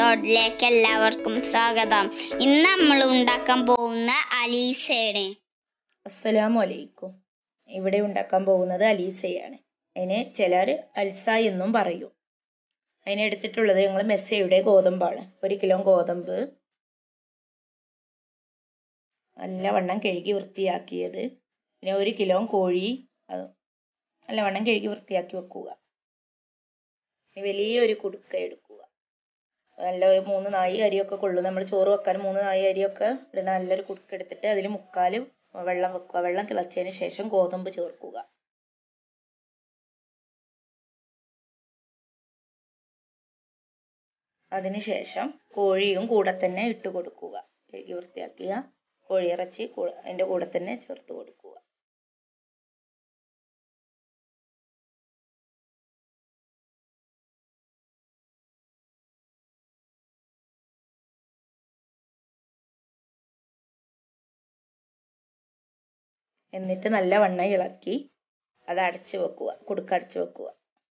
എപ്പിസോഡിലേക്ക് എല്ലാവർക്കും സ്വാഗതം ഇന്ന് നമ്മൾ ഉണ്ടാക്കാൻ പോകുന്ന അലീസയുടെ അസ്സലാമു അലൈക്കും ഇവിടെ ഉണ്ടാക്കാൻ പോകുന്നത് അലീസയാണ് അതിന് ചിലർ അൽസ എന്നും പറയും അതിന് എടുത്തിട്ടുള്ളത് ഞങ്ങൾ മെസ്സയുടെ ഗോതമ്പാണ് ഒരു കിലോ ഗോതമ്പ് നല്ലവണ്ണം കഴുകി വൃത്തിയാക്കിയത് പിന്നെ ഒരു കിലോ കോഴി അത് നല്ലവണ്ണം കഴുകി വൃത്തിയാക്കി വെക്കുക ഇനി വലിയൊരു കുടുക്ക എടുക്കുക നല്ല ഒരു മൂന്ന് നായി അരിയൊക്കെ കൊള്ളും നമ്മൾ ചോറ് വെക്കാൻ മൂന്ന് നായി അരിയൊക്കെ ഇടുന്ന നല്ലൊരു കുടുക്ക എടുത്തിട്ട് അതിൽ മുക്കാൽ വെള്ളം വെക്കുക വെള്ളം തിളച്ചതിന് ശേഷം ഗോതമ്പ് ചേർക്കുക അതിനുശേഷം കോഴിയും കൂടെ തന്നെ ഇട്ട് കൊടുക്കുക കഴുകി വൃത്തിയാക്കിയ കോഴിയിറച്ചി കൂ- അതിൻ്റെ കൂടെ തന്നെ ചേർത്ത് കൊടുക്കുക എന്നിട്ട് നല്ലവണ്ണം ഇളക്കി അത് അടച്ചു വെക്കുക കുടുക്ക അടച്ചു വെക്കുക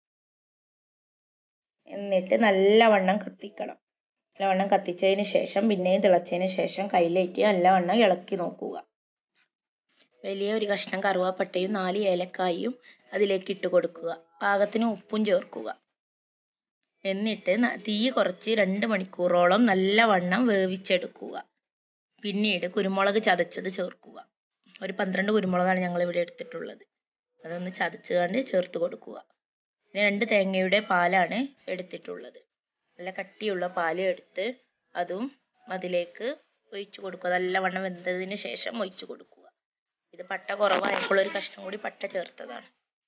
എന്നിട്ട് നല്ലവണ്ണം കത്തിക്കണം നല്ലവണ്ണം കത്തിച്ചതിന് ശേഷം പിന്നെയും തിളച്ചതിന് ശേഷം കയ്യിലേറ്റ് നല്ലവണ്ണം ഇളക്കി നോക്കുക വലിയ ഒരു കഷ്ണം കറുവാപ്പട്ടയും നാല് ഏലക്കായും അതിലേക്ക് ഇട്ട് കൊടുക്കുക പാകത്തിന് ഉപ്പും ചേർക്കുക എന്നിട്ട് ന- തീ കുറച്ച് രണ്ട് മണിക്കൂറോളം നല്ലവണ്ണം വേവിച്ചെടുക്കുക പിന്നീട് കുരുമുളക് ചതച്ചത് ചേർക്കുക ഒരു പന്ത്രണ്ട് കുരുമുളകാണ് ഞങ്ങൾ ഇവിടെ എടുത്തിട്ടുള്ളത് അതൊന്ന് ചതച്ച് കണ്ട് ചേർത്ത് കൊടുക്കുക പിന്നെ രണ്ട് തേങ്ങയുടെ പാലാണ് എടുത്തിട്ടുള്ളത് നല്ല കട്ടിയുള്ള പാല് എടുത്ത് അതും അതിലേക്ക് ഒഴിച്ചു കൊടുക്കുക നല്ലവണ്ണം വെന്തതിന് ശേഷം ഒഴിച്ചു കൊടുക്കുക ഇത് പട്ട കുറവായപ്പോൾ ഒരു കഷ്ണം കൂടി പട്ട ചേർത്തതാണ്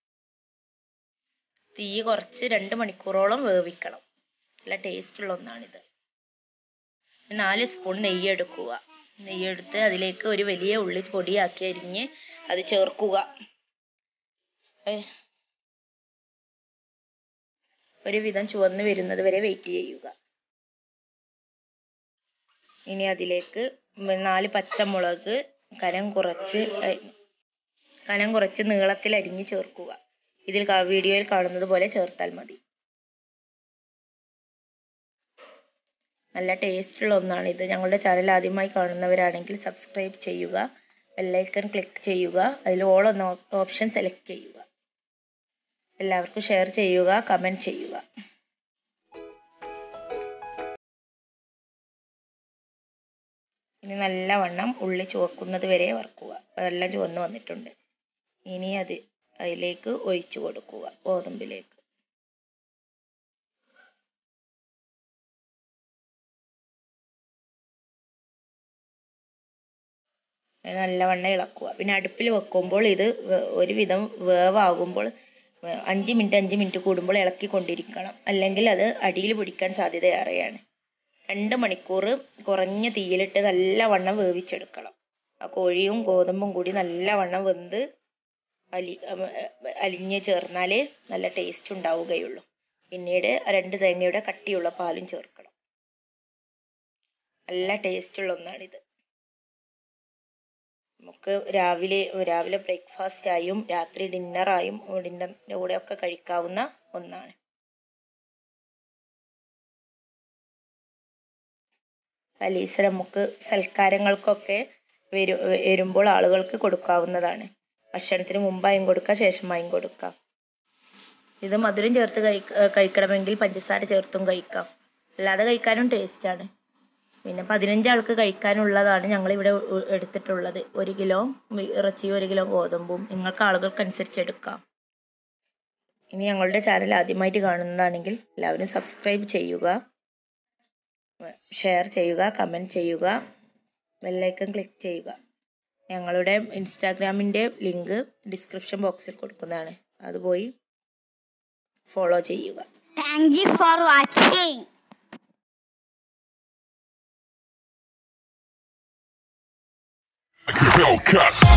തീ കുറച്ച് രണ്ട് മണിക്കൂറോളം വേവിക്കണം നല്ല ടേസ്റ്റ് ഉള്ള ഒന്നാണിത് നാല് സ്പൂൺ നെയ്യ് എടുക്കുക നെയ്യ് എടുത്ത് അതിലേക്ക് ഒരു വലിയ ഉള്ളി പൊടിയാക്കി അരിഞ്ഞ് അത് ചേർക്കുക ഏ, ഒരുവിധം ചുവന്ന് വരുന്നത് വരെ വെയിറ്റ് ചെയ്യുക ഇനി അതിലേക്ക് മ- നാല് പച്ചമുളക് കനം കുറച്ച് അ- കനം കുറച്ച് നീളത്തിൽ അരിഞ്ഞ് ചേർക്കുക ഇതിൽ കാ- വീഡിയോയിൽ കാണുന്നത് പോലെ ചേർത്താൽ മതി നല്ല ടേസ്റ്റ് ഉള്ള ഒന്നാണ് ഇത് ഞങ്ങളുടെ ചാനൽ ആദ്യമായി കാണുന്നവരാണെങ്കിൽ സബ്സ്ക്രൈബ് ചെയ്യുക ബെല്ലൈക്കൺ ക്ലിക്ക് ചെയ്യുക അതിൽ ഓൾ എന്ന ഓപ്ഷൻ സെലക്ട് ചെയ്യുക എല്ലാവർക്കും ഷെയർ ചെയ്യുക കമൻറ്റ് ചെയ്യുക ഇനി നല്ലവണ്ണം ഉള്ളി ചുവക്കുന്നത് വരെ വറുക്കുക അതെല്ലാം ചുവന്ന് വന്നിട്ടുണ്ട് ഇനി അത് അതിലേക്ക് ഒഴിച്ചു കൊടുക്കുക ഗോതമ്പിലേക്ക് അത് നല്ലവണ്ണം ഇളക്കുക പിന്നെ അടുപ്പിൽ വെക്കുമ്പോൾ ഇത് വേ- ഒരുവിധം വേവാകുമ്പോൾ വേ- അഞ്ച് മിനിറ്റ് അഞ്ച് മിനിറ്റ് കൂടുമ്പോൾ ഇളക്കിക്കൊണ്ടിരിക്കണം അല്ലെങ്കിൽ അത് അടിയിൽ പിടിക്കാൻ സാധ്യത ഏറെയാണ് രണ്ട് മണിക്കൂർ കുറഞ്ഞ തീയിലിട്ട് നല്ലവണ്ണം വേവിച്ചെടുക്കണം ആ കോഴിയും ഗോതമ്പും കൂടി നല്ലവണ്ണം വെന്ത് അലി അഹ് അലിഞ്ഞ് ചേർന്നാലേ നല്ല ടേസ്റ്റ് ഉണ്ടാവുകയുള്ളൂ പിന്നീട് രണ്ട് തേങ്ങയുടെ കട്ടിയുള്ള പാലും ചേർക്കണം നല്ല ടേസ്റ്റ് ഉള്ള ഒന്നാണിത് നമുക്ക് രാവിലെ രാവിലെ ബ്രേക്ക്ഫാസ്റ്റ് ആയും രാത്രി ഡിന്നറായും ഡിന്നറിൻ്റെ കൂടെ ഒക്കെ കഴിക്കാവുന്ന ഒന്നാണ് പലീസ നമുക്ക് സൽക്കാരങ്ങൾക്കൊക്കെ വരു വരുമ്പോൾ ആളുകൾക്ക് കൊടുക്കാവുന്നതാണ് ഭക്ഷണത്തിന് മുമ്പായും കൊടുക്കാം ശേഷമായും കൊടുക്കാം ഇത് മധുരം ചേർത്ത് കഴിക്ക കഴിക്കണമെങ്കിൽ പഞ്ചസാര ചേർത്തും കഴിക്കാം അല്ലാതെ കഴിക്കാനും ടേസ്റ്റ് ആണ് പിന്നെ പതിനഞ്ച് ആൾക്ക് കഴിക്കാനുള്ളതാണ് ഞങ്ങൾ ഇവിടെ എടുത്തിട്ടുള്ളത് ഒരു കിലോ ഇറച്ചിയും ഒരു കിലോ ഗോതമ്പും നിങ്ങൾക്ക് ആളുകൾക്കനുസരിച്ച് എടുക്കാം ഇനി ഞങ്ങളുടെ ചാനൽ ആദ്യമായിട്ട് കാണുന്നതാണെങ്കിൽ എല്ലാവരും സബ്സ്ക്രൈബ് ചെയ്യുക ഷെയർ ചെയ്യുക കമൻറ്റ് ചെയ്യുക ബെല്ലൈക്കൺ ക്ലിക്ക് ചെയ്യുക ഞങ്ങളുടെ ഇൻസ്റ്റാഗ്രാമിൻ്റെ ലിങ്ക് ഡിസ്ക്രിപ്ഷൻ ബോക്സിൽ കൊടുക്കുന്നതാണ് അത് പോയി ഫോളോ ചെയ്യുക thank you for watching Hellcat.